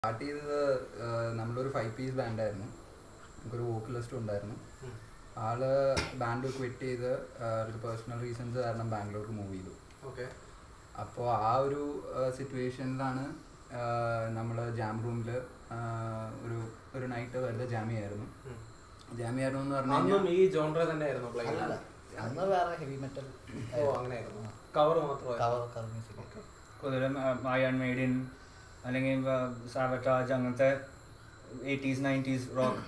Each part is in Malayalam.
സ്റ്റാർട്ട് ചെയ്തത് ആഹ് നമ്മളൊരു ഫൈവ് പീസ് ബാൻഡായിരുന്നു നമുക്കൊരു വോക്കലിസ്റ്റും ഉണ്ടായിരുന്നു ആള് ബാൻഡ് ക്വിറ്റ് ചെയ്ത് ആൾക്ക് പേഴ്സണൽ റീസൺസ് കാരണം ബാംഗ്ലൂർക്ക് മൂവ് ചെയ്തു ഓക്കെ അപ്പോൾ ആ ഒരു സിറ്റുവേഷനിലാണ് നമ്മൾ ജാം റൂമിൽ ഒരു ഒരു നൈറ്റ് വെറുതെ ജാമി ആയിരുന്നു ജാമി ആയിരുന്നു എന്ന് പറഞ്ഞു അന്നും കഴിഞ്ഞാൽ ഈ ജോൺറ തന്നെ ആയിരുന്നു പ്ലേ അല്ല അന്ന് വേറെ ഹെവി മെറ്റൽ ഓ അങ്ങനെയായിരുന്നു കവർ മാത്രമായിരുന്നു കവർ കവർ മ്യൂസിക് കൂടുതലും അയൺ മെയ്ഡിൻ അല്ലെങ്കിൽ സാവറ്റാജ് അങ്ങനത്തെ എയ്റ്റീസ് നയൻറ്റീസ് റോക്ക്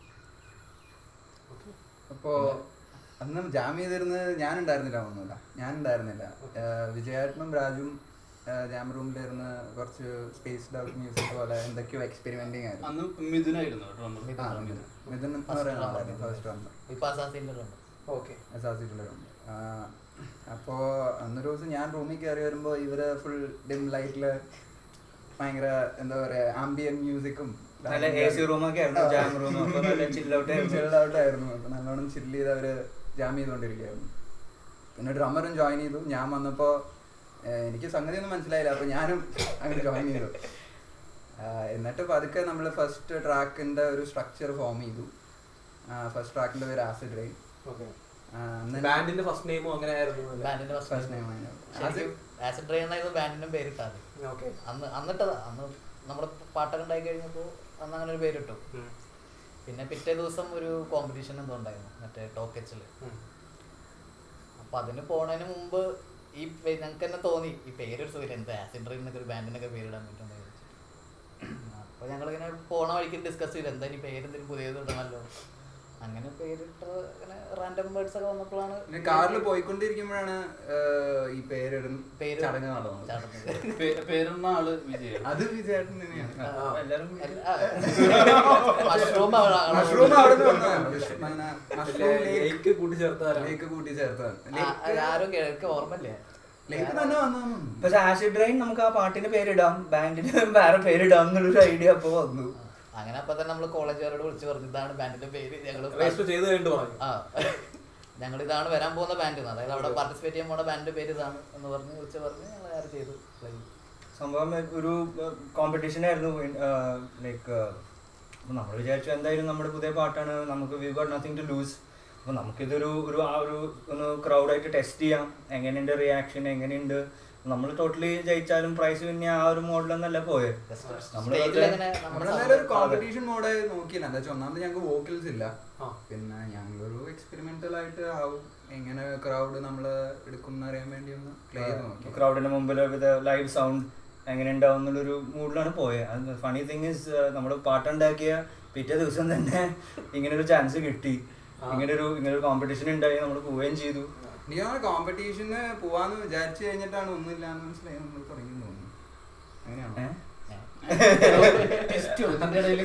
അപ്പോൾ അന്ന് ജാം ചെയ്തിരുന്നത് ഞാൻ ഉണ്ടായിരുന്നില്ല ഒന്നുമില്ല ഞാൻ ഉണ്ടായിരുന്നില്ല വിജയാത്മം രാജും ജാം റൂമിലിരുന്ന് കുറച്ച് സ്പേസ്ഡ് ഔട്ട് മ്യൂസിക് പോലെ എന്തൊക്കെയോ എക്സ്പെരിമെന്റിങ് ആയിരുന്നു അന്ന് മിഥുനായിരുന്നു ഡ്രമ്മർ ആ, മിഥുൻ. മിഥുൻ എന്ന് പറയുന്ന ഫസ്റ്റ് റൗണ്ട് ഇപ്പൊ അസാസിന്റെ ഉണ്ട് ഓക്കെ അസാസിറ്റുള്ളവരുണ്ട് അപ്പോൾ അന്നൊരു ദിവസം ഞാൻ റൂമിൽ കയറി വരുമ്പോൾ ഇവര് ഫുൾ ഡിം ലൈറ്റിൽ ഭയങ്കര എന്താ പറയാ ആംബിയൻ മ്യൂസിക്കും നല്ല എ സി റൂമൊക്കെ ആയിരുന്നു ജാം റൂം അപ്പോൾ നല്ല ചില്ലൗട്ട് ചില്ലൗട്ടായിരുന്നു അപ്പോൾ നല്ലോണം ചില്ല് ചെയ്ത് അവര് ജാം ചെയ്തുകൊണ്ടിരിക്കുകയായിരുന്നു പിന്നെ ഡ്രമ്മറും ജോയിൻ ചെയ്തു ഞാൻ വന്നപ്പോൾ എനിക്ക് സംഗതി ഒന്നും മനസ്സിലായില്ല അപ്പോൾ ഞാനും അങ്ങനെ ജോയിൻ ചെയ്തു ആഹ് എന്നിട്ട് പതുക്കെ നമ്മൾ ഫസ്റ്റ് ട്രാക്കിൻ്റെ ഒരു സ്ട്രക്ചർ ഫോം ചെയ്തു ഫസ്റ്റ് ട്രാക്കിൻ്റെ പേര് ആസിഡ് റെയിൻ ഓക്കെ ബാൻഡിന്റെ ഫസ്റ്റ് നെയിമും അങ്ങനെ ആയിരുന്നു ബാൻഡിന്റെ ഫസ്റ്റ് ഫസ്റ്റ് നെയിം ശരിക്കും ആസിഡ് ട്രെയിൻ എന്നായിരുന്നു ബാൻഡിന്റെ പേരിട്ടാത് ഓക്കെ അന്ന് അന്നിട്ടതാ അന്ന് നമ്മുടെ പാട്ടൊക്കെ ഉണ്ടായി കഴിഞ്ഞപ്പോൾ അന്ന് അങ്ങനെ ഒരു പേരിട്ടു പിന്നെ പിറ്റേ ദിവസം ഒരു കോമ്പറ്റീഷൻ എന്തോ ഉണ്ടായിരുന്നു മറ്റേ ടോക്കച്ചിൽ അപ്പൊ അതിന് പോണതിന് മുമ്പ് ഈ ഞങ്ങൾക്ക് തന്നെ തോന്നി ഈ പേരൊരു സുഖം എന്താ ആസിഡ് ട്രെയിൻ എന്നൊക്കെ ഒരു ബാൻഡിനൊക്കെ പേരിടാൻ പറ്റുമെന്ന് വിചാരിച്ചു അപ്പൊ ഞങ്ങളിങ്ങനെ പോണ വഴിക്ക് ഡിസ്കസ് ചെയ്തു എന്താ ഇനി പേരെന്തെങ്കിലും പുതിയത് ഇടണമല്ലോ അങ്ങനെ പേരിട്ട് അങ്ങനെ റാൻഡം വേർഡ്സ് ഒക്കെ വന്നപ്പോഴാണ് കാറിൽ പോയിക്കൊണ്ടിരിക്കുമ്പോഴാണ് ആഹ് ഈ പേരിടുന്ന പേര് ചടങ്ങ് നടന്നത് ചടങ്ങ്. പേരുന്ന ആള് വിജയൻ അത് വിജയേട്ടൻ തന്നെയാണ് ആ. എല്ലാവരും അല്ല, ആ. മഷ്റൂം അവിടെ- അവിടെ- മഷ്റൂം അവിടെ നിന്ന് വന്നതാണ് മഷ്റൂം ലേക്ക് കൂട്ടിച്ചേർത്താലും ലേക്ക് കൂട്ടി ചേർത്തതാണ് ആ, അത് ആരും കേൾക്ക് ഓർമ്മയില്ലേ ലേക്ക് തന്നെ വന്നു പക്ഷെ ആസിഡ് റൈൻ നമുക്ക് ആ പാട്ടിന് പേരിടാം ബാൻഡിന് വേറെ പേരിടാം എന്നുള്ളൊരു ഐഡിയ അപ്പോൾ വന്നു അങ്ങനെ അപ്പൊ തന്നെ നമ്മള് കോളേജുകാരോട് വിളിച്ചു പറഞ്ഞു ഇതാണ് ബാൻഡിന്റെ പേര് ഞങ്ങള് രജിസ്റ്റർ ചെയ്ത് കഴിഞ്ഞിട്ട് പറഞ്ഞു ആ ഞങ്ങൾ ഇതാണ് വരാൻ പോകുന്ന ബാൻഡ് അതായത് അവിടെ പാർട്ടിസിപ്പേറ്റ് ചെയ്യാൻ പോണ ബാൻഡിന്റെ പേര് ഇതാണ് എന്ന് പറഞ്ഞ് വിളിച്ച് പറഞ്ഞ് ഞങ്ങൾ ആര് ചെയ്തു play ചെയ്തു. സംഭവം ഒരു കോമ്പറ്റീഷൻ ആയിരുന്നു ലൈക്ക് നമ്മൾ വിചാരിച്ചു എന്തായാലും നമ്മുടെ പുതിയ പാട്ടാണ് നമുക്ക് we got nothing to lose അപ്പോൾ നമുക്കിതൊരു ഒരു ആ ഒരു ഒന്ന് ക്രൗഡായിട്ട് ടെസ്റ്റ് ചെയ്യാം എങ്ങനെയുണ്ട് റിയാക്ഷൻ എങ്ങനെയുണ്ട് നമ്മൾ ടോട്ടലി ജയിച്ചാലും പ്രൈസ് പിന്നെ ആ ഒരു മോഡലൊന്നല്ല പോയത് Just നമ്മള് stage ൽ വെറുതെ- അങ്ങനെ നമ്മുടെ നമ്മളെന്തായാലും ഒരു sound- കോമ്പറ്റീഷൻ മോഡ് നോക്കിയില്ല എന്താ വെച്ചാൽ ഒന്നാമത് ഞങ്ങൾക്ക് വോക്കൽസ് ഇല്ല ആ. പിന്നെ ഞങ്ങളൊരു എക്സ്പെരിമെന്റൽ ആയിട്ട് ആവും എങ്ങനെ ക്രൗഡ് നമ്മൾ എടുക്കും അറിയാൻ വേണ്ടി ഒന്ന് പ്ലേ ചെയ്ത് നോക്കി ക്രൗഡിന്റെ മുമ്പിൽ വിത്ത് ലൈവ് സൗണ്ട് എങ്ങനെ ഉണ്ടാവും എന്നുള്ളൊരു മൂഡിലാണ് പോയത് ഫണി തിങ് ഇസ് നമ്മൾ പാട്ടുണ്ടാക്കിയ പിറ്റേ ദിവസം തന്നെ ഇങ്ങനെ ഒരു ചാൻസ് കിട്ടി ഇങ്ങനെ ഒരു ഇങ്ങനെ ഒരു കോമ്പറ്റീഷൻ ഉണ്ടായി നമ്മൾ പോവുകയും ചെയ്തു നീ ആ കോമ്പറ്റീഷന് പോവാന്ന് വിചാരിച്ചു കഴിഞ്ഞിട്ടാണ് ഒന്നുമില്ല എന്ന് മനസ്സിലായി നമ്മൾ തുടങ്ങി തോന്നുന്നു അങ്ങനെയാണോ ഏ? ടെസ്റ്റ് ഇതിന്റെ ഇടയിൽ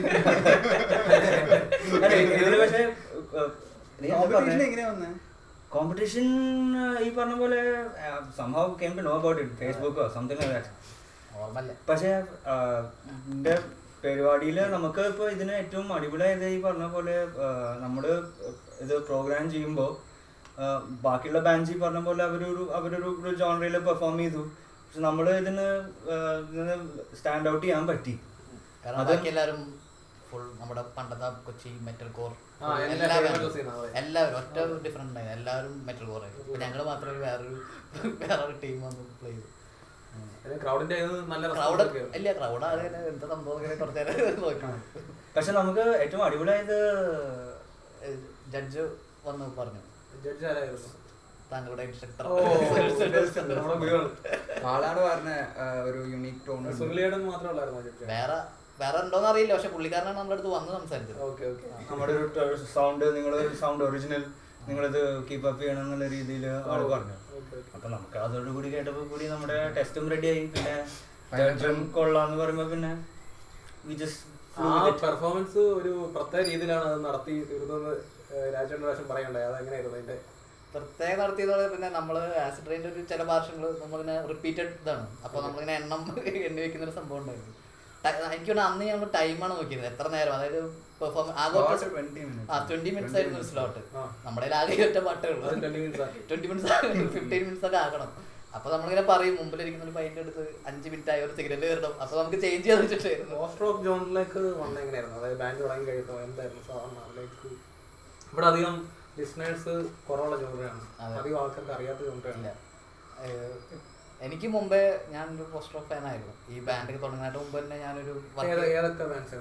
അല്ല, ഇതില് പക്ഷേ കോമ്പറ്റീഷൻ എങ്ങനെയാ വന്നേ കോമ്പറ്റീഷൻ ഈ പറഞ്ഞ പോലെ സംഭവം came to know about it ഫേസ്ബുക്കോ സംതിങ് ലൈക്ക് ദാറ്റ് ഓർമ്മല്ല പക്ഷേ എൻ്റെ പരിപാടിയിൽ നമുക്ക് ഇപ്പോൾ ഇതിന് ഏറ്റവും അടിപൊളിയായത് ഈ പറഞ്ഞ പോലെ നമ്മൾ ഇത് പ്രോഗ്രാം ചെയ്യുമ്പോൾ ബാക്കിയുള്ള ബാൻഡ്സ് ഈ പറഞ്ഞ പോലെ അവരൊരു അവരൊരു ഒരു ജോണറിൽ പെർഫോം ചെയ്തു പക്ഷെ നമ്മൾ ഇതിന് ആ, ഇതിന് സ്റ്റാൻഡ് ഔട്ട് ചെയ്യാൻ പറ്റി കാരണം അത് ബാക്കി എല്ലാരും ഫുൾ നമ്മുടെ പണ്ടത്തെ കൊച്ചി മെറ്റൽ കോർ ആ, എല്ലാ flavor use ചെയ്യുന്ന ആളായി. എല്ലാവരും ഒറ്റ ഡിഫറെന്റ് ഉണ്ടായിരുന്നു എല്ലാവരും മെറ്റൽ കോർ ആയിരുന്നു ഞങ്ങൾ മാത്രമേ വേറൊരു വേറൊരു ടീം വന്ന് പ്ലേ ചെയ്തു ക്രൗഡിന്റെ നല്ല ക്രൗഡ് response ഒക്കെ ആയിരുന്നു. ഇല്ല ക്രൗഡ് ആകെ എന്താ സംഭവം ഇങ്ങനെ കുറച്ച് നേരം നോക്കി പക്ഷെ നമുക്ക് ഏറ്റവും അടിപൊളിയായത് ജഡ്ജ് വന്ന് പറഞ്ഞു ജഡ്ജ് ആരായിരുന്നു താങ്കളുടെ ഇൻസ്ട്രക്ടർ ഓ, നമ്മുടെ ഗുരുവാണ്. ആളാണ് പറഞ്ഞ ഒരു യുണീക് ടോൺ സുനിലേടൻ മാത്രമല്ലായിരുന്നു ജഡ്ജ് വേറെ വേറെ ഉണ്ടോന്ന് അറിയില്ല പക്ഷെ പുള്ളിക്കാരനാണ് നമ്മുടെ അടുത്ത് വന്ന് സംസാരിച്ചത് ഓക്കെ ഓക്കെ നമ്മുടെ ഒരു സൗണ്ട് നിങ്ങൾ സൗണ്ട് ഒറിജിനൽ നിങ്ങളിത് കീപ്പ് അപ്പ് ചെയ്യണം എന്നുള്ള രീതിയിൽ ആള് പറഞ്ഞു ഓക്കെ ഓക്കെ അപ്പൊ നമുക്ക് അതോടുകൂടി കേട്ടപ്പോൾ കൂടി നമ്മുടെ ടെസ്റ്റും റെഡി ആയി പിന്നെ third drum കൊള്ളാന്ന് പറയുമ്പോ പിന്നെ we just flew ആ with it. പെർഫോമൻസ് ഒരു പ്രത്യേക രീതിയിലാണ് അത് നടത്തി തീർന്നെന്ന് രാജേന്ദ്ര പ്രാവശ്യം പറയണ്ടായി അത് എങ്ങനെയായിരുന്നു അതിന്റെ പ്രത്യേകം നടത്തിയതോടെ പിന്നെ നമ്മൾ ആസിഡ് റെയിൻ്റെ ഒരു ചില ഭാഷകൾ നമ്മളിങ്ങനെ റിപ്പീറ്റഡ് ഇതാണ് അപ്പോൾ നമ്മളിങ്ങനെ എണ്ണം എണ്ണി വെക്കുന്ന ഒരു സംഭവം ഉണ്ടായിരുന്നു ട- എനിക്ക് തോന്നുന്നു അന്ന് ഞങ്ങൾ ടൈമാണ് നോക്കിയത് എത്ര നേരം അതായത് പെർഫോം ആകെ ഒറ്റ- ആ ട്വന്റി മിനിറ്റ്സ് ആയിരുന്നു സ്ലോട്ട് ആ. നമ്മുടെ കയ്യിൽ ആകെ ഒറ്റ പാട്ടേ ഉള്ളൂ അത് 20 minutes ആക്കി. ട്വന്റി മിനിറ്റ്സ് ഫിഫ്റ്റീൻ മിനിറ്റ്സ് ഒക്കെ ആക്കണം അപ്പൊ നമ്മളിങ്ങനെ പറയും മുമ്പിലിരിക്കുന്ന ഒരു പയ്യന്റെ അടുത്ത് അഞ്ച് മിനിറ്റ് ആയ ഒരു സിഗരറ്റ് കയറണം അപ്പൊ നമുക്ക് ചേഞ്ച് ചെയ്യാൻ വെച്ചിട്ടായിരുന്നു പോസ്റ്റ് റോക്ക് ജോണിലേക്ക് വന്ന എങ്ങനെയായിരുന്നു അതായത് ബാൻഡ് തുടങ്ങി കഴിയുമ്പോൾ എന്തായിരുന്നു സാധാരണ ലൈക്ക് ഇവിടെ അധികം ലിസണേഴ്സ് കുറവുള്ള ജോണറാണ് അതെ. അധികം ആൾക്കാർക്ക് അറിയാത്ത ഇല്ല ജോണറാണ് ഏഹ് എനിക്ക് മുമ്പേ ഞാനൊരു പോസ്റ്റർ ഓഫ് ഫാൻ ആയിരുന്നു ഈ ബാൻഡ് തുടങ്ങുന്നതിന് മുമ്പ് തന്നെ ഞാനൊരു ഏത- ഏതൊക്കെ bands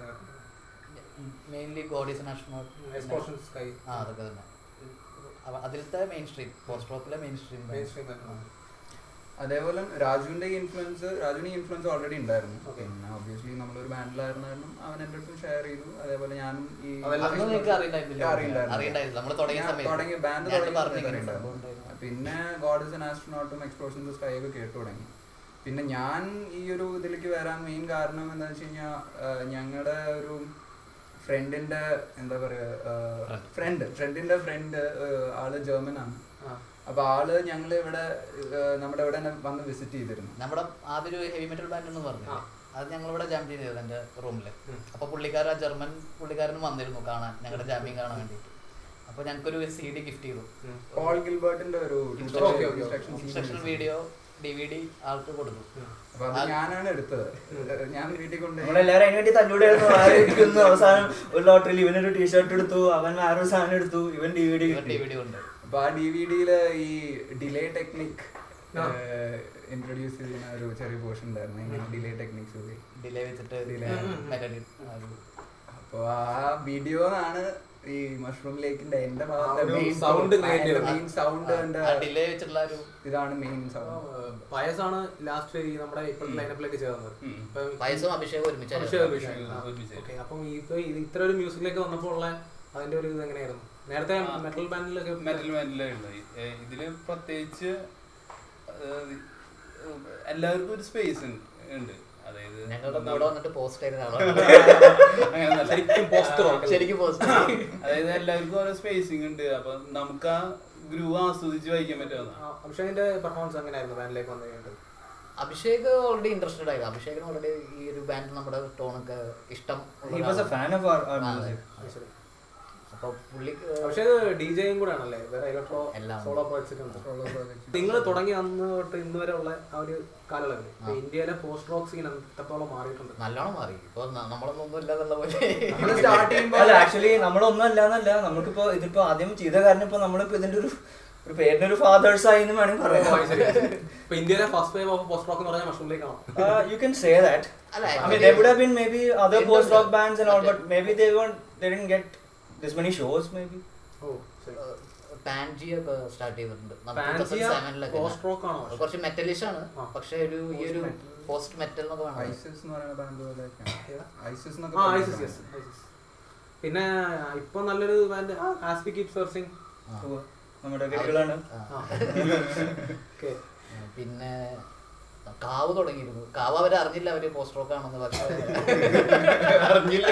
mainly goddess national explosion sky ആ അതൊക്കെ തന്നെ അവ- അതിലത്തെ മെയിൻ സ്ട്രീം പോസ്റ്റ് റോക്കിലെ മെയിൻ സ്ട്രീം മെയിൻ സ്ട്രീം അതേപോലെ രാജുവിന്റെ ഇൻഫ്ലുവൻസ് രാജുവിന് ഇൻഫ്ലുവൻസ് ഓൾറെഡി ഉണ്ടായിരുന്നു Okay. പിന്നെ ഒബ്വിയസ്ലി നമ്മളൊരു ബാൻഡിലായിരുന്ന കാരണം അവൻ എൻ്റെ അടുത്തും ഷെയർ ചെയ്തു അതേപോലെ ഞാനും ഈ അതെല്ലാം അന്ന് നിങ്ങൾക്ക് അറിയണ്ടായിരുന്നില്ല അറിയണ്ടായിരുന്നു. അറിയണ്ടായിരുന്നു നമ്മൾ തുടങ്ങിയ ഞാൻ സമയത്ത് തുടങ്ങിയ ബാൻഡ് ഞാൻ തുടങ്ങിയ പറഞ്ഞു സമയത്ത് ഇങ്ങനെ അറിയണ്ടായിരുന്നു. സംഭവം ഉണ്ടായിരുന്നു. പിന്നെ ഗോഡ്സ് ആൻഡ് ആസ്ട്രോണോട്ടും എക്സ്പ്ലോഷൻ ദ സ്കൈ ഒക്കെ കേട്ടു തുടങ്ങി പിന്നെ ഞാൻ ഈ ഒരു ഇതിലേക്ക് വരാൻ മെയിൻ കാരണം എന്താ വെച്ച് കഴിഞ്ഞാൽ ഞങ്ങളുടെ ഒരു ഫ്രണ്ടിന്റെ എന്താ പറയാ ഫ്രണ്ട് ഫ്രണ്ടിന്റെ ഫ്രണ്ട് ആള് ജർമ്മൻ ആണ് അപ്പൊ ആള് ഞങ്ങൾ ഇവിടെ ഏഹ്, നമ്മുടെ ഇവിടെ തന്നെ വന്ന് വിസിറ്റ് ചെയ്തിരുന്നു നമ്മുടെ ആദ്യം ഒരു ഹെവി മെറ്റൽ ബാൻഡ് എന്ന് പറഞ്ഞു ആ. അത് ഞങ്ങൾ ഇവിടെ ജാം ചെയ്തത് എൻ്റെ റൂമില് ഉം. അപ്പൊ പുള്ളിക്കാരൻ ആ ജർമ്മൻ പുള്ളിക്കാരനും വന്നിരുന്നു കാണാൻ ഞങ്ങളുടെ ജാമ്യം കാണാൻ വേണ്ടിയിട്ട് അപ്പൊ ഞങ്ങൾക്കൊരു സി ഡി ഗിഫ്റ്റ് ചെയ്തു പോൾ ഗിൽബർട്ടിന്റെ ഒരു Okay, okay, okay. instruction CD instruction ഉണ്ട്. വീഡിയോ ഡി വി ഡി ആൾക്ക് കൊടുത്തു അപ്പൊ അത് ഞാനാണ് എടുത്തത് ഞാൻ വീട്ടിൽ കൊണ്ട് നമ്മളെല്ലാരും അതിന് വേണ്ടി തല്ലൂടായിരുന്നു ആയിരിക്കുന്നു അവസാനം ഒരു ലോട്ടറിയിൽ ഇവനൊരു ടീഷർട്ട് എടുത്തു അവൻ വേറൊരു സാധനം എടുത്തു ഇവൻ ഡി വി ഡി ഇവർ ഡി വി ഡി ഉണ്ട് അപ്പൊ ആ ഡി വി ഡിയില് ഈ ഡിലേ ടെക്നിക് ആ. ഇൻട്രൊഡ്യൂസ് ചെയ്യുന്ന ഒരു ചെറിയ പോർഷൻ ഉണ്ടായിരുന്നു ഇങ്ങനെ ഡിലേ ടെക്നിക്സ് ഡിലേ വെച്ചിട്ട് Delay. മെലഡി അപ്പൊ ആ വീഡിയോ ആണ് ഈ മഷ്റൂം ലേക്കിന്റെ എന്റെ ആ ഒരു sound create ചെയ്തത്. മെയിൻ സൗണ്ട് ഡിലേ വെച്ചിട്ടുള്ള ഒരു ഇതാണ് മെയിൻ സൗണ്ട് പയസാണ് ലാസ്റ്റ് ഈ നമ്മുടെ ഇപ്പോഴത്തെ ലൈനപ്പിലേക്ക് ചേർന്നത് ഉം. ഇപ്പം വയസ്സും അഭിഷേകം ഒരുമിച്ചായിരുന്നു അഭിഷേക് അഭിഷേക് അഭിഷേക്. ആ, ഒരുമിച്ച്. okay. അപ്പം ഇത് ഇത് ഇത്ര ഒരു മ്യൂസിക്കിലേക്ക് വന്നപ്പോൾ ഉള്ള അതിന്റെ ഒരു ഇത് എങ്ങനെയായിരുന്നു നേരത്തെ ആ. മെറ്റൽ ബാൻഡിലൊക്കെ മെറ്റൽ ബാൻഡിലായിരുന്നു ഇതില് പ്രത്യേകിച്ച് ഏഹ്, എല്ലാവർക്കും ഒരു സ്പേസ് ഉണ്ട് അതായത് ഞങ്ങളുടെ നമ്മ- കൂടെ വന്നിട്ട് പോസ്റ്റ് ആയിരുന്ന ആളാണ് അങ്ങനെയൊന്നുമല്ല. ശരിക്കും പോസ്റ്റർ ശരിക്കും പോസ്റ്റ് അതായത് എല്ലാവർക്കും ഓരോ സ്പേസിങ് ഉണ്ട് അപ്പൊ നമുക്ക് ആ ഗ്രൂവ് ആസ്വദിച്ച് വായിക്കാൻ പറ്റുന്ന അഭിഷേകിന്റെ പെർഫോമൻസ് എങ്ങനെയായിരുന്നു ബാൻഡിലേക്ക് വന്നു കഴിഞ്ഞിട്ട് അഭിഷേക് ഓൾറെഡി ഇൻട്രസ്റ്റഡ് ആയിരുന്നു അഭിഷേകിന് ഓൾറെഡി ഈ ഒരു ബാൻഡ് നമ്മുടെ ടോണൊക്കെ ഇഷ്ടം ഉള്ള He was a ഒരാളാണ്. fan of our- our ആ, music. അതെ. അപ്പൊ പുള്ളിക്ക് അഭിഷേക് ഡി ജെയും കൂടെ ആണല്ലേ വേറെ ഇലക്ട്രോ എല്ലാം ഉണ്ട്. സോളോ പ്രോജക്ട്സ് ഉണ്ട് നിങ്ങൾ തുടങ്ങി അന്ന് തൊട്ട് ഇന്ന് വരെ ഉള്ള ആ ഒരു കാലയളവിൽ ഇപ്പൊ ഇന്ത്യയിലെ പോസ്റ്റ് റോക്ക് സീൻ എത്രത്തോളം മാറിയിട്ടുണ്ട് നല്ലോണം മാറി ഇപ്പൊ ന- നമ്മളൊന്നും ഒന്നും ഇല്ലാതുള്ള പോലെ നമ്മള് സ്റ്റാർട്ട് ചെയ്യുമ്പോ അല്ല ആക്ച്വലി നമ്മളൊന്നും അല്ലാന്നല്ല നമുക്കിപ്പോ ഇതിപ്പോ ആദ്യം ചെയ്ത കാരണം ഇപ്പൊ നമ്മളിപ്പോ ഇതിന്റെ ഒരു ഒരു പേരിന് ഒരു ഫാദേഴ്സ് ആയി എന്ന് വേണമെങ്കിൽ പറയാം ഇപ്പൊ ഇന്ത്യയിലെ first wave of post rock എന്ന് പറഞ്ഞാൽ മഷ്റൂമിലേക്കാണോ യു കൻ സേ ദാറ്റ് അല്ല, I mean, actually- there would have been maybe other എന്തുണ്ട്? post rock bands and all, but മറ്റേ- maybe they weren't. They didn't get this many shows. Maybe. ഓ ശരി പാൻജി ഒക്കെ സ്റ്റാർട്ട് ചെയ്തിട്ടുണ്ട് Pangia സെവനിലൊക്കെ post rock ആണോ? കുറച്ച് മെറ്റലിഷ് ആണ് ആ. പക്ഷെ ഒരു ഈ ഒരു പോസ്റ്റ് മെറ്റൽ എന്നൊക്കെ വേണം ഐസിസ് എന്ന് പറയുന്ന ബാൻഡ് പോലെയൊക്കെയാണ് ഐസിസ് എന്നൊക്കെ ആ പറയുന്ന ഐസിസ് band. യെസ് ഐസിസ് പിന്നെ ഇപ്പൊ നല്ലൊരു ബാൻഡ് ആസ്പി കീപ് സെർച്ചിങ് ആ. So, നമ്മുടെ ഗഡികളാണ് ആ. ഓക്കെ പിന്നെ കാവ് തുടങ്ങിയിരുന്നു കാവ് അവര് അറിഞ്ഞില്ല അവര് പോസ്റ്റ് റോക്ക് ആണെന്ന് പക്ഷെ അറിഞ്ഞില്ല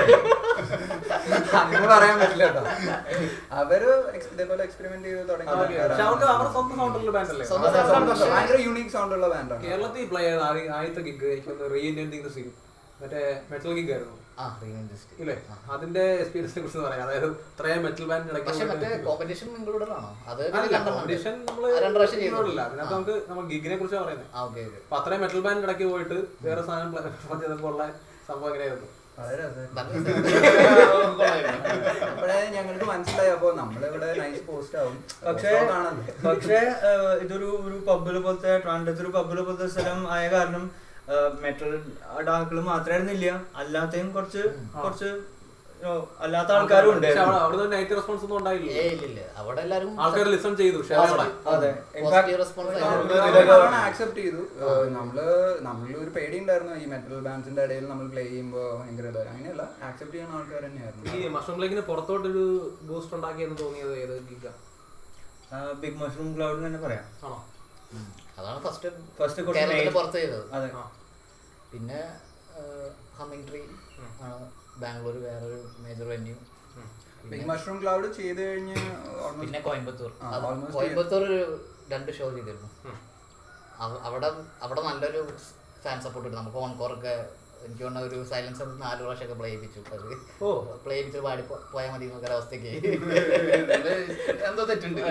അങ്ങനെ പറയാൻ പറ്റില്ല കേട്ടോ അവര് ex- ഇതേപോലെ എക്സ്പെരിമെന്റ് ചെയ്ത് തുടങ്ങിയ പക്ഷെ അവർക്ക് ആൾക്കാരാണ്. അവരുടെ സ്വന്തം സൗണ്ടുള്ള ബാൻഡ് അല്ലേ സ്വന്തം അതെ, sound സ്വന്തം- ഭയങ്കര യൂണീക് സൗണ്ട് ഉള്ള ബാൻഡാണ് കേരളത്തിൽ പ്ലേ ചെയ്ത ആദ്യ- ആദ്യത്തെ ഗിഗ് എനിക്കൊന്ന് റീഇൻവെന്റിങ് ദ സീൻ മറ്റേ മെറ്റൽ ഗിഗ് ആയിരുന്നു ആ റീഇൻഡസ്ട്രി ഇല്ലേ അതിന്റെ എക്സ്പീരിയൻസിനെ കുറിച്ച് പറയാം അതായത് ഇത്രയും മെറ്റൽ ബാൻഡ് പക്ഷെ മറ്റേ കോമ്പറ്റീഷൻ ഇൻക്ലൂഡഡ് ആണോ അത് പിന്നെ അല്ല രണ്ടെണ്ണം ഉണ്ട്. കോമ്പറ്റീഷൻ നമ്മള് ആ, രണ്ട് പ്രാവശ്യം ചെയ്തു. ഇല്ല അതിനകത്ത് നമുക്ക് നമ്മൾ ഗിഗിനെ കുറിച്ചാണ് പറയുന്നത് ആ ഓക്കെ ഓക്കെ അപ്പൊ അത്രയും മെറ്റൽ ബാൻഡ് ഇടയ്ക്ക് പോയിട്ട് വേറെ സാധനം perform ചെയ്തപ്പോൾ ഉള്ള സംഭവം എങ്ങനെയായിരുന്നു വളരെ രസം നല്ല അപ്പോഴേ ഞങ്ങൾക്ക് മനസ്സിലായി അപ്പൊ നമ്മളിവിടെ നൈസ് പോസ്റ്റ് ആവും പക്ഷേ Post ആണല്ലോ. പക്ഷേ ഏഹ്, ഇതൊരു ഒരു പബ്ബില് പോലത്തെ ട്രാൻഡത്ത് ഒരു പബ്ബില് പോലത്തെ സ്ഥലം ആയ കാരണം മെറ്റൽ ഡാർക്കുകൾ മാത്രമായിരുന്നില്ല അല്ലാത്തയും കുറച്ച് കുറച്ച് you know, അല്ലാത്ത ആൾക്കാരും പക്ഷെ ഉണ്ടായിരുന്നു അവിടെ അവിടുന്ന് നൈറ്റ് റെസ്പോൺസ് ഒന്നും ഉണ്ടായില്ല ഏ ഇല്ല ഇല്ല അവിടെ എല്ലാരും ആൾക്കാർ ലിസൺ ചെയ്തു പക്ഷെ അവിടെ അതെ. In fact, പോസിറ്റീവ് റെസ്പോൺസ് നമ്മള് ഇതൊക്കെ- അവരാണ് ആക്സെപ്റ്റ് ചെയ്തു ഏഹ് നമ്മള് നമ്മളിൽ ഒരു പേടി ഉണ്ടായിരുന്നു ഈ മെറ്റൽ ബാൻഡ്സിന്റെ ഇടയിൽ നമ്മൾ പ്ലേ ചെയ്യുമ്പോൾ ഭയങ്കര ഇതായിരുന്നു. അങ്ങനെയല്ല ആക്സെപ്റ്റ് ചെയ്യുന്ന ആൾക്കാർ തന്നെയായിരുന്നു ഈ മഷ്റൂം ലേക്കിന് പുറത്തോട്ടൊരു ബൂസ്റ്റ് ഉണ്ടാക്കിയെന്ന് തോന്നിയത് ഏത് ഗിഗ ബിഗ് മഷ്റൂം ക്ലൗഡ് തന്നെ പറയാം ആണോ അതാണ് ഫസ്റ്റ് First കുറച്ച് കേരളത്തിന്റെ main- പുറത്ത് ചെയ്തത് അതെ ആ. പിന്നെ ഹമ്മിങ് ട്രീ ആണ് ബാംഗ്ലൂർ വേറൊരു major venue big mushroom cloud ചെയ്ത് കഴിഞ്ഞ് almost- പിന്നെ കോയമ്പത്തൂർ ആ, അത് almost കോയമ്പത്തൂർ ഒരു രണ്ട് ഷോ ചെയ്തിരുന്നു അവ- അവിടെ അവിടെ നല്ലൊരു ഫാൻ സപ്പോർട്ട് കിട്ടും നമുക്ക് ഓൺകോറൊക്കെ എനിക്ക് തോന്നുന്ന ഒരു സൈലൻസർ നാല് പ്രാവശ്യമൊക്കെ പ്ലേ ചെയ്യിപ്പിച്ചു അത് ഓ. പ്ലേ ചെയ്യിപ്പിച്ച് പാടി പോ- പോയാൽ മതി എന്നൊക്കെ അവസ്ഥയ്ക്ക് എന്നിട്ട് എന്തോ തെറ്റുണ്ട്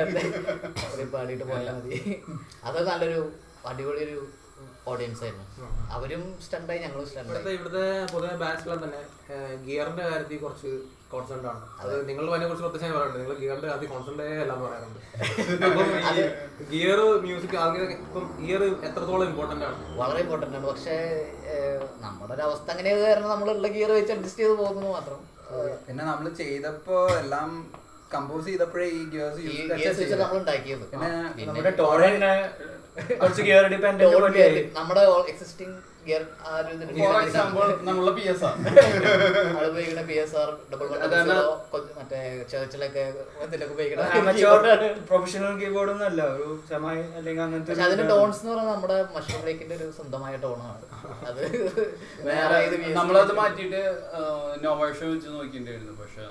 ഒരു പാടിയിട്ട് പോയാൽ മതി അത് നല്ലൊരു അടിപൊളി ഒരു ഓഡിയൻസ് ആയിരുന്നു അവരും സ്റ്റണ്ടായി ഞങ്ങളും ഇവിടുത്തെ സ്റ്റണ്ടായി ഇവിടുത്തെ പൊതുവെ ബാറ്റ്സ്മാൻ തന്നെ ഗിയറിന്റെ കാര്യത്തിൽ കുറച്ച് കോൺസെന്റ് ആണ് അത് നിങ്ങൾ അതിനെ കുറിച്ച് പ്രത്യേകം പറയുന്നുണ്ട് നിങ്ങൾ ഗിയറിന്റെ കാര്യത്തിൽ കോൺസെന്റ് അല്ല എന്ന് പറയാറുണ്ട് അപ്പം ഈ ഗിയർ മ്യൂസിക് അങ്ങനെ ഇപ്പം ഗിയർ എത്രത്തോളം ഇമ്പോർട്ടന്റ് ആണ് വളരെ ഇമ്പോർട്ടൻ്റ് ആണ് പക്ഷേ ഏഹ്, നമ്മുടെ ഒരു അവസ്ഥ അങ്ങനെ കാരണം നമ്മളുള്ള ഗിയർ വെച്ച് അഡ്ജസ്റ്റ് ചെയ്ത് പോകുന്നു മാത്രം ഏഹ്, പിന്നെ നമ്മൾ ചെയ്തപ്പോ എല്ലാം കമ്പോസ് ചെയ്തപ്പോഴേ ഈ ഗിയേഴ്സ് ഈ ഗിയേഴ്സ് വെച്ച് നമ്മൾ ഉണ്ടാക്കിയത് പിന്നെ നമ്മുടെ ടോറിന് കുറച്ച് ഗിയർ ഡിപ്പെൻഡന്റ് പോലെയായി നമ്മുടെ എക്സിസ്റ്റിംഗ് ഗിയർ ആ ഒരു ഇതിന് ഫോർ എക്സാമ്പിൾ നമ്മളുടെ പി എസ് ആണ് ആള് ഉപയോഗിക്കുന്ന പി എസ് ആർ ഡബിൾ അതാണ് മറ്റേ ചേർച്ചിലൊക്കെ ഇതിലൊക്കെ അമച്ചോർ ഉപയോഗിക്കുന്ന പ്രൊഫഷണൽ കീബോർഡ് ഒന്നല്ല ഒരു സെമായി അല്ലെങ്കിൽ അങ്ങനത്തെ പക്ഷെ അതിന്റെ ഒരു- ടോൺസ് എന്ന് പറഞ്ഞാൽ നമ്മുടെ മഷ്റൂം ബ്രേക്കിന്റെ ഒരു സ്വന്തമായ ടോണാണ് അത് വേറെ ഏത് VST നമ്മളത് മാറ്റിയിട്ട് നോവേഷൻ വെച്ച് നോക്കിണ്ടായിരുന്നു പക്ഷെ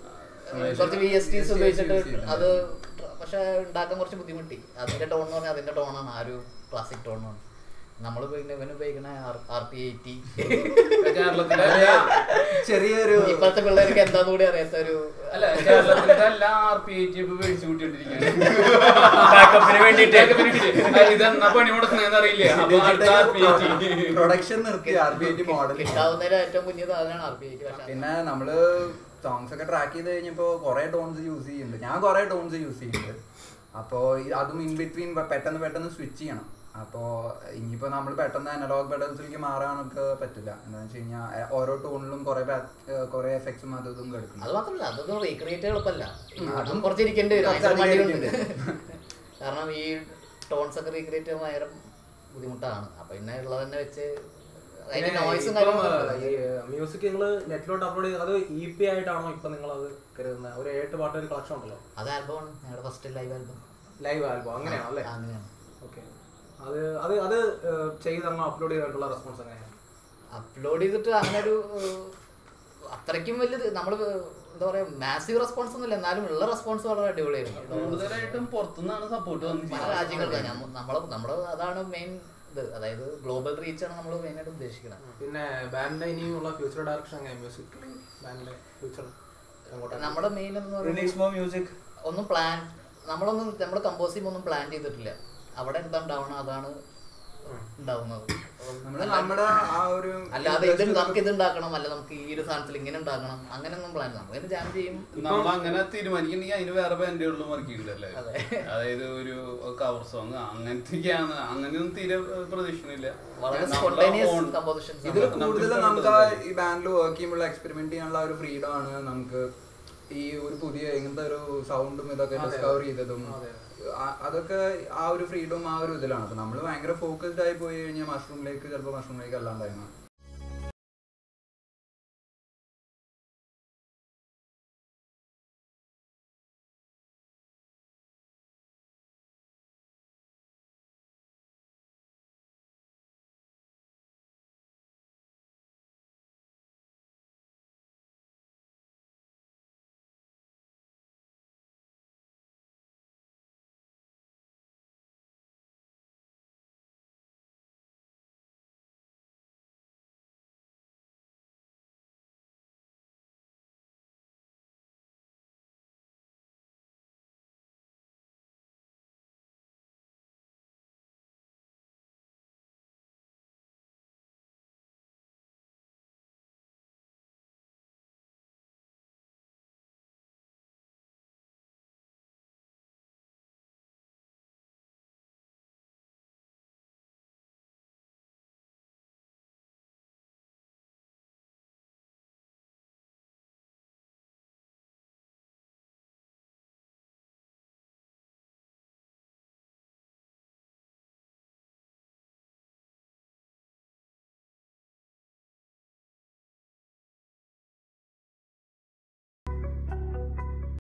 കുറച്ച് വി എസ് ടീസ് ഉപയോഗിച്ചിട്ട് use ചെയ്യുന്നുണ്ട്. അത് പക്ഷെ ഉണ്ടാക്കാൻ കുറച്ച് ബുദ്ധിമുട്ടി അതിന്റെ ടോൺ എന്ന് പറഞ്ഞാൽ അതിന്റെ ടോണാണ് ആ ഒരു ക്ലാസിക് ടോണാണ് നമ്മൾ ഉപയോഗിക്കുന്ന ഇവൻ ഉപയോഗിക്കുന്ന ആർ പി എയ്റ്റി കേരളത്തിലെ ചെറിയൊരു ഇപ്പോഴത്തെ പിള്ളേർക്ക് എന്താന്ന് കൂടി അറിയാത്ത ഒരു അല്ല കേരളത്തിലെ എല്ലാ ആർ പി ഐ ടി ഇപ്പൊ മേടിച്ചു കൂട്ടിട്ടിരിക്കുകയാണ് ബാക്കപ്പിന് വേണ്ടിയിട്ട് ഇതെന്നാ പണി മുടക്കുന്നതെന്ന് അറിയില്ല അപ്പൊ അടുത്ത R P I T production നിർത്തി R B I T model കിട്ടാവുന്നതിൽ ഏറ്റവും കുഞ്ഞു സാധനമാണ് ആർ പി എയ്റ്റി പക്ഷെ പിന്നെ നമ്മള് സോങ്സ് ഒക്കെ ട്രാക്ക് ചെയ്ത് കഴിഞ്ഞപ്പോ കുറെ ടോൺസ് യൂസ് ചെയ്യുന്നുണ്ട് ഞാൻ കുറെ ടോൺസ് യൂസ് ചെയ്യുന്നുണ്ട് അപ്പോ ഈ- അതും ഇൻ ബിറ്റ്വീൻ പെട്ടെന്ന് പെട്ടെന്ന് സ്വിച്ച് ചെയ്യണം അപ്പോ ഇനിയിപ്പോ നമ്മൾ പെട്ടെന്ന് അനലോഗ് ബട്ടൺസിലേക്ക് മാറാനൊക്കെ പറ്റില്ല എന്താണെന്ന് വെച്ച് കഴിഞ്ഞാൽ ഓരോ ടോണിലും കുറെ കുറെ എഫക്ട്സും അതും ഇതും കിടക്കണം അത് മാത്രമല്ല അതൊന്നും റീക്രിയേറ്റ് എളുപ്പമല്ല ഉം, അതും അതും കുറച്ച് ഇരിക്കേണ്ടി വരും കുറച്ച് അതിന്റെ അധികം മടിയുണ്ട് കാരണം ഈ ടോൺസ് ഒക്കെ റീക്രിയേറ്റ് ചെയ്യാൻ ഭയങ്കര ബുദ്ധിമുട്ടാണ് അപ്പൊ പിന്നെ ഉള്ളത് തന്നെ വെച്ച് അതിന്റെ നോയ്സും മ്യൂസിക് നിങ്ങൾ നെറ്റിലോട്ട് അപ്ലോഡ് ചെയ്ത് അത് ഇ പി ആയിട്ടാണോ ഇപ്പൊ നിങ്ങൾ അത് കരുതുന്നത് ഒരു ഏട്ട് പാട്ട് ഒരു കളക്ഷൻ ഉണ്ടല്ലോ അത് ആൽബമാണ് ഞങ്ങളുടെ first live album live album അങ്ങനെയാണോ അല്ലേ അങ്ങനെയാണ് ഓക്കെ അത് അത് അത് ഏഹ്, ചെയ്ത് നമ്മൾ അപ്ലോഡ് ചെയ്തിട്ടുള്ള റെസ്പോൺസ് എങ്ങനെയാണ് അപ്ലോഡ് ചെയ്തിട്ട് അങ്ങനെ ഒരു ഏഹ്, അത്രയ്ക്കും വലിയത് നമ്മൾ എന്താ പറയാ മാസീവ് റെസ്പോൺസ് ഒന്നുമില്ല എന്നാലും ഉള്ള റെസ്പോൺസ് വളരെ അടിപൊളിയായിരുന്നു കൂടുതലായിട്ടും പുറത്തുനിന്നാണ് സപ്പോർട്ട് പല രാജ്യങ്ങൾക്ക് നമ്മളെ നമ്മുടെ അതാണ് മെയിൻ ഇത് അതായത് ഗ്ലോബൽ റീച്ച് ആണ് നമ്മൾ മെയിൻ ആയിട്ട് ഉദ്ദേശിക്കുന്നത് പിന്നെ ബാൻഡിന്റെ ഇനിയുള്ള ഫ്യൂച്ചർ ഡയറക്ഷൻ എങ്ങനെ മ്യൂസിക് ബാൻഡിന്റെ ഫ്യൂച്ചർ നമ്മുടെ മെയിൻ എന്ന് പറയുന്നത് റിലീസ് മോർ മ്യൂസിക് ഒന്നും പ്ലാൻ നമ്മളൊന്നും നമ്മൾ കമ്പോസ് ചെയ്യുമ്പോൾ ഒന്നും പ്ലാൻ ചെയ്തിട്ടില്ല അവിടെ എന്താ ഉണ്ടാവണം അതാണ് ഉണ്ടാവുന്നത് നമ്മള് നമ്മുടെ ആ ഒരു അല്ലാതെ ഇത് നമുക്ക് ഇത് ഉണ്ടാക്കണം അല്ല നമുക്ക് ഈ ഒരു സാധനത്തിൽ ഇങ്ങനെ ഉണ്ടാക്കണം അങ്ങനെയൊന്നും പ്ലാൻ നമ്മൾ ഇത് ജാം ചെയ്യും നമ്മൾ അങ്ങനെ തീരുമാനിക്കണമെങ്കിൽ അതിന് വേറെ ബാൻഡുകളിലും വർക്ക് ചെയ്യുന്നുണ്ടല്ലേ അതെ. അതായത് ഒരു കവർ സോങ് അങ്ങനത്തെയൊക്കെയാണ് അങ്ങനെയൊന്നും തീരെ പ്രതീക്ഷണില്ല വളരെ നമ്മളെ സ്പോണ്ടേനിയസ് own- കമ്പോസിഷൻസ് ഇതിൽ നമുക്ക് കൂടുതൽ ഇഷ്ടപ്പെട്ട നമുക്ക് ആ കാര്യം. ഈ ബാൻഡിൽ വർക്ക് ചെയ്യുമ്പോൾ എക്സ്പെരിമെന്റ് ചെയ്യാനുള്ള ആ ഒരു ഫ്രീഡം ആണ് നമുക്ക് ഈ ഒരു പുതിയ ഇങ്ങനത്തെ ഒരു സൗണ്ടും ഇതൊക്കെ അതെ. ഡിസ്കവർ ചെയ്തതും അതെ. ആ- അതൊക്കെ ആ ഒരു ഫ്രീഡം ആ ഒരു ഇതിലാണ് അപ്പൊ നമ്മൾ ഭയങ്കര ഫോക്കസ്ഡ് ആയി പോയി കഴിഞ്ഞാൽ മഷ്റൂമിലേക്ക് ചിലപ്പോൾ മഷ്റൂമിലേക്ക് അല്ലാണ്ടായിരുന്നു